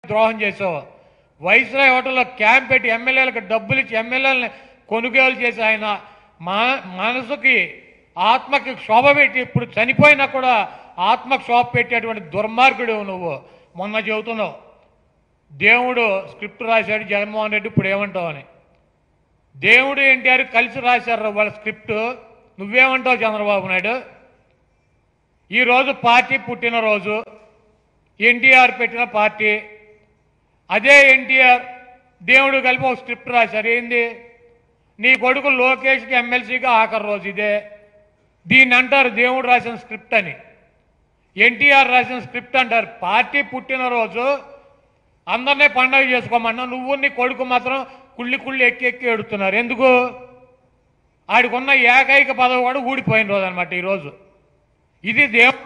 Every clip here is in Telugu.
ద్రోహం చేసావు వైస్రాయ్ హోటల్లో క్యాంప్ పెట్టి ఎమ్మెల్యేలకు డబ్బులు ఇచ్చి ఎమ్మెల్యేలని కొనుగోలు చేసి ఆయన మా మనసుకి ఆత్మకి శోభ పెట్టి ఇప్పుడు చనిపోయినా కూడా ఆత్మకు శోభ పెట్టేటువంటి దుర్మార్గుడు నువ్వు మొన్న చెబుతున్నావు దేవుడు స్క్రిప్ట్ రాశాడు జగన్మోహన్ రెడ్డి ఇప్పుడు ఏమంటావు అని దేవుడు ఎన్టీఆర్ కలిసి రాశారు వాళ్ళ స్క్రిప్ట్ నువ్వేమంటావు చంద్రబాబు నాయుడు ఈరోజు పార్టీ పుట్టినరోజు ఎన్టీఆర్ పెట్టిన పార్టీ అదే ఎన్టీఆర్ దేవుడు కలిపి ఒక స్క్రిప్ట్ రాశారు ఏంది నీ కొడుకు లోకేష్కి ఎమ్మెల్సీగా ఆఖరి రోజు ఇదే దీన్ని అంటారు దేవుడు రాసిన స్క్రిప్ట్ అని ఎన్టీఆర్ రాసిన స్క్రిప్ట్ అంటారు పార్టీ పుట్టినరోజు అందరినీ పండగ చేసుకోమన్నా నువ్వు నీ కొడుకు మాత్రం కుళ్ళి కుళ్ళి ఎక్కి ఎక్కి ఎడుతున్నారు ఎందుకు ఆడికున్న ఏకైక పదవి కూడా ఊడిపోయిన రోజు అనమాట ఈరోజు ఇది దేవుడు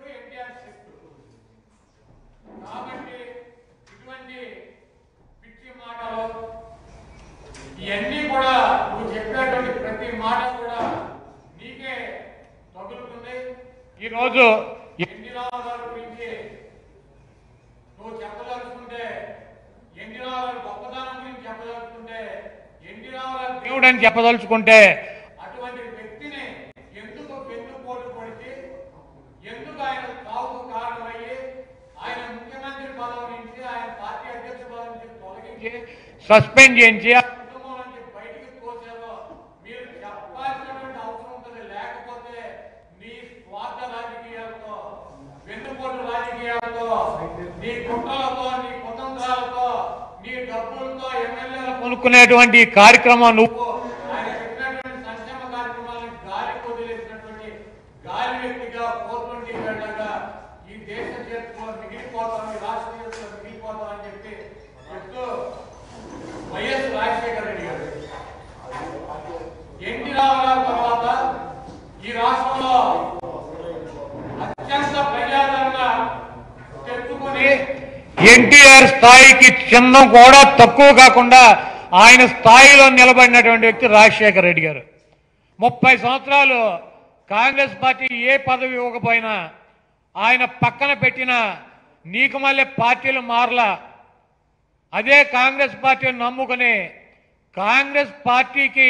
కాబట్టి ఇటువంటి పిచ్చి మాటలు ఇవన్నీ కూడా నువ్వు చెప్పేటువంటి ప్రతి మాట కూడా నీకే తగులుతుంది ఈరోజు ఎన్టీ రామారావు గురించి నువ్వు చెప్పదలుచుకుంటే ఎన్టీ రామారావు గొప్పతనం గురించి చెప్పదలుచుకుంటే ఎన్టీ రామారావు దేవుడు అని చెప్పదలుచుకుంటే అటువంటి వ్యక్తిని ఎందుకు వెన్నుపోటు పొడిచి ఎందుకు ఆయన చావుకు కారణమయ్యి ఆయన ముఖ్యమంత్రి పదవి నుంచి ఆయన పార్టీ అధ్యక్ష పదవి నుంచి తొలగించి సస్పెండ్ చేయించి ఆ కుటుంబం నుంచి బయటికి తోసారో మీరు చెప్పాల్సినటువంటి అవసరం ఉంటుంది లేకపోతే నీ స్వార్థ రాజకీయాలతో వెన్నుపోటు రాజకీయాలతో నీ కుట్రలతో నీ కుతంత్రాలతో నీ డబ్బులతో ఎమ్మెల్యేలు కొనుక్కునేటువంటి ఈ కార్యక్రమం నువ్వు ఆయన చెప్పినటువంటి సంక్షేమ కార్యక్రమాలను గాలి వదిలేసినటువంటి గాలి వ్యక్తిగా పోతుంటే వెళ్ళగా ఈ దేశ చరిత్రలో మిగిలిపోతాం ఈ రాష్ట్ర చరిత్రలో మిగిలిపోతాం అని చెప్పి చెప్తూ వైఎస్ రాజశేఖర రెడ్డి గారు ఎన్టీ రామారావు తర్వాత ఈ రాష్ట్రంలో అత్యంత ప్రజాదరణ తెచ్చుకొని ఎన్టీఆర్ స్థాయికి చిన్న కూడా తక్కువ కాకుండా ఆయన స్థాయిలో నిలబడినటువంటి వ్యక్తి రాజశేఖర రెడ్డి గారు ముప్పై సంవత్సరాలు కాంగ్రెస్ పార్టీ ఏ పదవి ఇవ్వకపోయినా ఆయన పక్కన పెట్టిన నీకు మళ్ళీ పార్టీలు మారలా అదే కాంగ్రెస్ పార్టీని నమ్ముకుని కాంగ్రెస్ పార్టీకి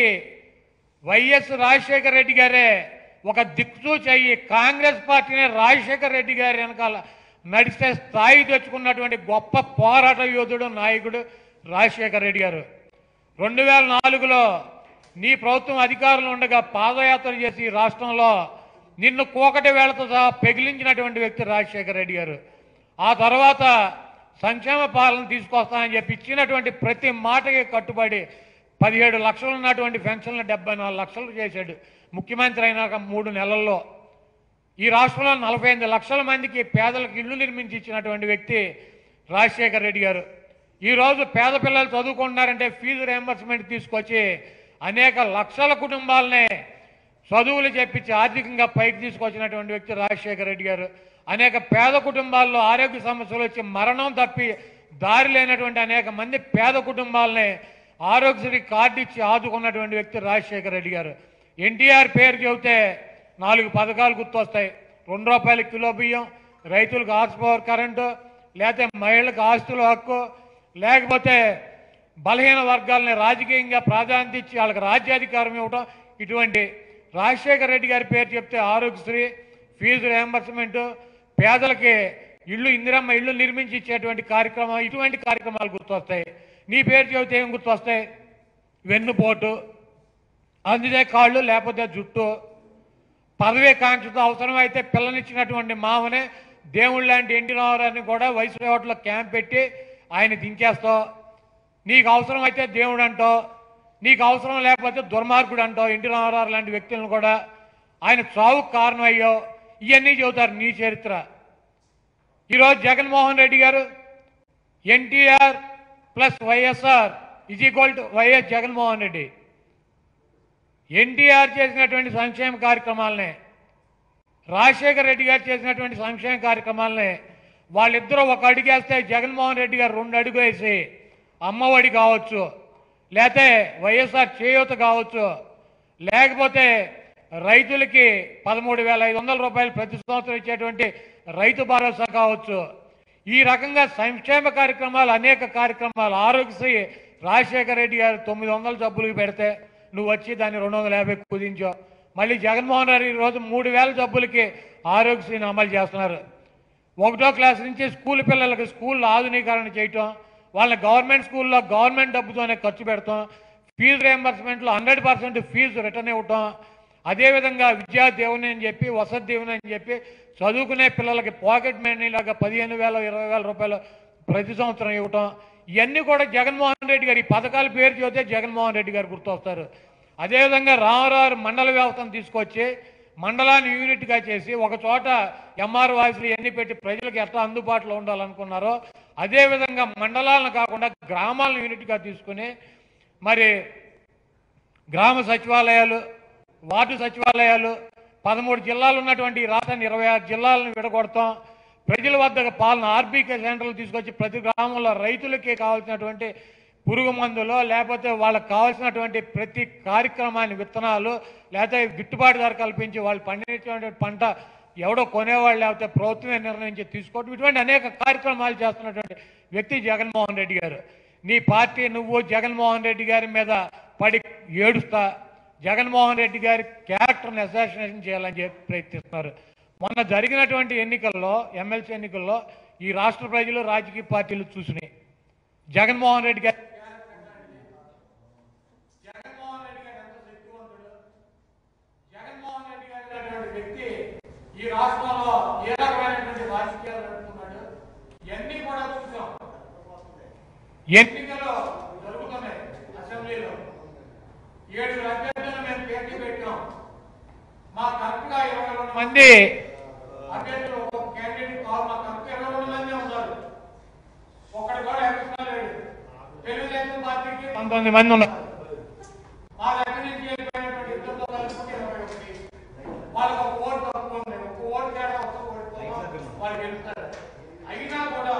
వైఎస్ రాజశేఖర రెడ్డి గారే ఒక దిక్సూచి అయ్యి కాంగ్రెస్ పార్టీని రాజశేఖర రెడ్డి గారి వెనకాల నడిస్తే స్థాయి తెచ్చుకున్నటువంటి గొప్ప పోరాట యోధుడు నాయకుడు రాజశేఖర రెడ్డి గారు రెండు వేల నాలుగులో నీ ప్రభుత్వం అధికారులు ఉండగా పాదయాత్ర చేసి ఈ రాష్ట్రంలో నిన్ను కోకటి వేళతో సహా పెగిలించినటువంటి వ్యక్తి రాజశేఖర రెడ్డి గారు ఆ తర్వాత సంక్షేమ పాలన తీసుకొస్తానని చెప్పి ఇచ్చినటువంటి ప్రతి మాటకి కట్టుబడి పదిహేడు లక్షలు ఉన్నటువంటి పెన్షన్లు డెబ్బై నాలుగు లక్షలు చేశాడు ముఖ్యమంత్రి అయినాక మూడు నెలల్లో ఈ రాష్ట్రంలో నలభై ఎనిమిది లక్షల మందికి పేదలకు ఇల్లు నిర్మించి ఇచ్చినటువంటి వ్యక్తి రాజశేఖర రెడ్డి గారు ఈరోజు పేద పిల్లలు చదువుకుంటున్నారంటే ఫీజు రియంబర్స్మెంట్ తీసుకొచ్చి అనేక లక్షల కుటుంబాలనే చదువులు చెప్పించి ఆర్థికంగా పైకి తీసుకొచ్చినటువంటి వ్యక్తి రాజశేఖర రెడ్డి గారు అనేక పేద కుటుంబాల్లో ఆరోగ్య సమస్యలు వచ్చి మరణం తప్పి దారి లేనటువంటి అనేక మంది పేద కుటుంబాలని ఆరోగ్యశ్రీ కార్డు ఇచ్చి ఆదుకున్నటువంటి వ్యక్తి రాజశేఖర రెడ్డి గారు ఎన్టీఆర్ పేరు చెబితే నాలుగు పథకాలు గుర్తొస్తాయి రెండు రూపాయల కిలో బియ్యం రైతులకు హార్స్ పవర్ కరెంటు లేకపోతే మహిళలకు ఆస్తుల హక్కు లేకపోతే బలహీన వర్గాలని రాజకీయంగా ప్రాధాన్యత ఇచ్చి వాళ్ళకి రాజ్యాధికారం ఇవ్వడం ఇటువంటి రాజశేఖర రెడ్డి గారి పేరు చెప్తే ఆరోగ్యశ్రీ ఫీజు రియంబర్స్మెంట్ పేదలకి ఇళ్ళు ఇందిరమ్మ ఇళ్ళు నిర్మించి ఇచ్చేటువంటి కార్యక్రమం ఇటువంటి కార్యక్రమాలు గుర్తొస్తాయి నీ పేరు చెబితే ఏం గుర్తొస్తాయి వెన్నుపోటు అందితే కాళ్ళు లేకపోతే జుట్టు పదవీ కాంక్షతో అవసరమైతే పిల్లనిచ్చినటువంటి మామనే దేవుళ్ళ లాంటి ఎన్టీ రామారావుని కూడా వయసు హోటల్లో క్యాంప్ పెట్టి ఆయన దించేస్తావు నీకు అవసరం అయితే దేవుడు అంటావు నీకు అవసరం లేకపోతే దుర్మార్గుడు అంటావు ఎన్టీ రామారావు లాంటి వ్యక్తులను కూడా ఆయన చావుకు కారణం అయ్యో ఇవన్నీ చెబుతారు నీ చరిత్ర ఈరోజు Jaganmohan Reddy garu NTR plus YSR is equal to YS Jaganmohan Reddy NTR చేసినటువంటి సంక్షేమ కార్యక్రమాలనే రాజశేఖర రెడ్డి గారు చేసినటువంటి సంక్షేమ కార్యక్రమాలనే వాళ్ళిద్దరూ ఒక అడుగు వేస్తే జగన్మోహన్ రెడ్డి గారు రెండు అడుగు వేసి అమ్మఒడి కావచ్చు లేకపోతే వైఎస్ఆర్ చేయూత కావచ్చు లేకపోతే రైతులకి పదమూడు వేల ఐదు వందల రూపాయలు ప్రతి సంవత్సరం ఇచ్చేటువంటి రైతు భరోసా కావచ్చు ఈ రకంగా సంక్షేమ కార్యక్రమాలు అనేక కార్యక్రమాలు ఆరోగ్యశ్రీ రాజశేఖర రెడ్డి గారు తొమ్మిది వందల జబ్బులకు పెడితే నువ్వు వచ్చి దాన్ని రెండు వందల యాభై కుదించావు మళ్ళీ జగన్మోహన్ రెడ్డి ఈరోజు మూడు వేల జబ్బులకి ఆరోగ్యశ్రీని అమలు చేస్తున్నారు ఒకటో క్లాస్ నుంచి స్కూల్ పిల్లలకి స్కూల్ ఆధునీకరణ చేయటం వాళ్ళ గవర్నమెంట్ స్కూల్లో గవర్నమెంట్ డబ్బుతోనే ఖర్చు పెడతాం ఫీజు రియంబర్స్మెంట్లో హండ్రెడ్ పర్సెంట్ ఫీజు రిటర్న్ ఇవ్వటం అదేవిధంగా విద్యా దేవుని అని చెప్పి వసతి దేవుని అని చెప్పి చదువుకునే పిల్లలకి పాకెట్ మనీ లాగా పదిహేను వేల ఇరవై వేల రూపాయలు ప్రతి సంవత్సరం ఇవ్వటం ఇవన్నీ కూడా జగన్మోహన్ రెడ్డి గారు ఈ పథకాల పేరు చూస్తే జగన్మోహన్ రెడ్డి గారు గుర్తొస్తారు అదేవిధంగా రామరావు మండల వ్యవస్థను తీసుకొచ్చి మండలాన్ని యూనిట్గా చేసి ఒక చోట ఎంఆర్ వాయిస్లు ఎన్ని పెట్టి ప్రజలకు ఎట్లా అందుబాటులో ఉండాలనుకున్నారో అదేవిధంగా మండలాలను కాకుండా గ్రామాలను యూనిట్గా తీసుకుని మరి గ్రామ సచివాలయాలు వార్డు సచివాలయాలు పదమూడు జిల్లాలు ఉన్నటువంటి ఈ రాష్ట్రాన్ని ఇరవై ఆరు జిల్లాలను విడగొడతాం ప్రజల వద్ద పాలన ఆర్బీకే సెంటర్లు తీసుకొచ్చి ప్రతి గ్రామంలో రైతులకి కావాల్సినటువంటి పురుగు మందులు లేకపోతే వాళ్ళకి కావాల్సినటువంటి ప్రతి కార్యక్రమాన్ని విత్తనాలు లేకపోతే గిట్టుబాటు ధర కల్పించి వాళ్ళు పండించినటువంటి పంట ఎవడో కొనేవాళ్ళు లేకపోతే ప్రభుత్వమే నిర్ణయించి తీసుకోవడం ఇటువంటి అనేక కార్యక్రమాలు చేస్తున్నటువంటి వ్యక్తి జగన్మోహన్ రెడ్డి గారు నీ పార్టీ నువ్వు జగన్మోహన్ రెడ్డి గారి మీద పడి ఏడుస్తా జగన్మోహన్ రెడ్డి గారి క్యారెక్టర్ని అసాసినేషన్ చేయాలని చెప్పి ప్రయత్నిస్తున్నారు మొన్న జరిగినటువంటి ఎన్నికల్లో ఎమ్మెల్సీ ఎన్నికల్లో ఈ రాష్ట్ర ప్రజలు రాజకీయ పార్టీలు చూసినాయి జగన్మోహన్ రెడ్డి గారి జగన్మోహన్ రెడ్డి గారు ఎంత శక్తివంతుడు జగన్మోహన్ రెడ్డి గారు అనేటువంటి వ్యక్తి ఈ రాష్ట్రంలో ఏ రకమైనటువంటి రాజకీయాలు నడుపుతున్నాడు ఇవన్నీ కూడా చూసాం ఎన్నికలు జరుగుతున్నాయి అసెంబ్లీలో ఏడు అభ్యర్థులను మేము పేర్చి పెట్టాం మా కరెక్ట్గా ఇరవై రెండు మంది అభ్యర్థులు ఒక్కొక్క క్యాండిడేట్ కావాలి మా కరెక్ట్ ఇరవై రెండు మంది ఉన్నారు ఒకటి కూడా ఎక్స్ట్రా లేడు తెలుగుదేశం పార్టీకి పంతొమ్మిది మంది ఉన్నారు మా దగ్గర నుంచి వెళ్ళిపోయినటువంటి ఇద్దరితో కలుపుకుంటే ఇరవై ఒకటి వాళ్ళకి ఒక ఓటు తక్కువ ఉంది ఒక ఓటు తేడా ఒక ఓటు వాళ్ళు గెలుస్తారు అయినా కూడా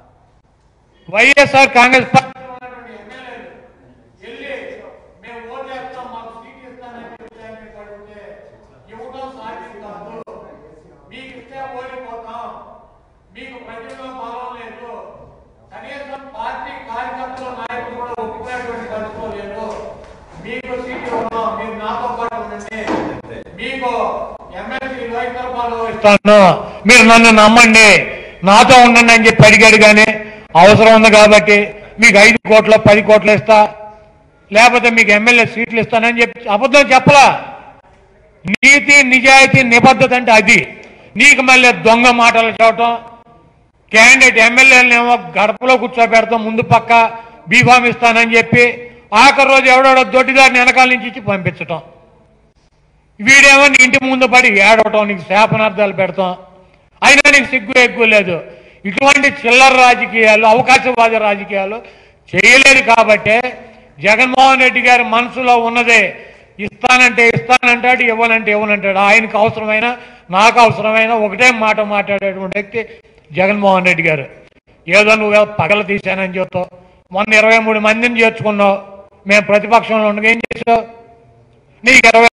వైఎస్ఆర్ కాంగ్రెస్ పార్టీలో ఉన్నటువంటి ఎమ్మెల్యేలు వెళ్ళి మేము ఓటు చేస్తాం మాకు సీట్ ఇస్తానని చెప్పి ఆయన మీద పడితే ఇవ్వడం సాధ్యం కాదు మీకు ఇస్తే ఓడిపోతాం మీకు ప్రజల్లో బలం లేదు కనీసం పార్టీ కార్యకర్తలు నాయకులు కూడా ఒప్పుకునేటువంటి పరిస్థితులు లేదు మీకు సీట్ ఇవ్వడం మీరు నాతో పాటు ఉండండి మీకు ఎమ్మెల్సీ వైకల్పాలు ఇస్తాను మీరు నన్ను నమ్మండి నాతో ఉండండి అని చెప్పి అడిగాడు కానీ అవసరం ఉంది కాబట్టి మీకు ఐదు కోట్లు పది కోట్లు ఇస్తా లేకపోతే మీకు ఎమ్మెల్యే సీట్లు ఇస్తానని చెప్పి అబద్ధం చెప్పలా నీతి నిజాయితీ నిబద్ధత అంటే అది నీకు మళ్ళీ దొంగ మాటలు చెప్పటం క్యాండిడేట్ ఎమ్మెల్యేలనేమో గడపలో కూర్చోబెడతాం ముందు పక్క బీఫామ్ ఇస్తానని చెప్పి ఆఖరి రోజు ఎవడెవడో దొడ్డిదారిని వెనకాల నుంచి ఇచ్చి పంపించటం వీడేమో నీ ఇంటి ముందు పడి ఏడవటం నీకు శాపనార్థాలు పెడతాం అయినా నీకు సిగ్గు ఎక్కువ లేదు ఇటువంటి చిల్లర రాజకీయాలు అవకాశవాద రాజకీయాలు చేయలేదు కాబట్టే జగన్మోహన్ రెడ్డి గారి మనసులో ఉన్నదే ఇస్తానంటే ఇస్తానంటాడు ఇవ్వనంటే ఇవ్వనంటాడు ఆయనకు అవసరమైన నాకు అవసరమైన ఒకటే మాట మాట్లాడేటువంటి వ్యక్తి జగన్మోహన్ రెడ్డి గారు ఏదో నువ్వు పగల తీశానని చెప్తావు మొన్న ఇరవై మూడు మందిని చేర్చుకున్నావు మేము ప్రతిపక్షంలో ఉండగా ఏం చేసావు నీకు ఇరవై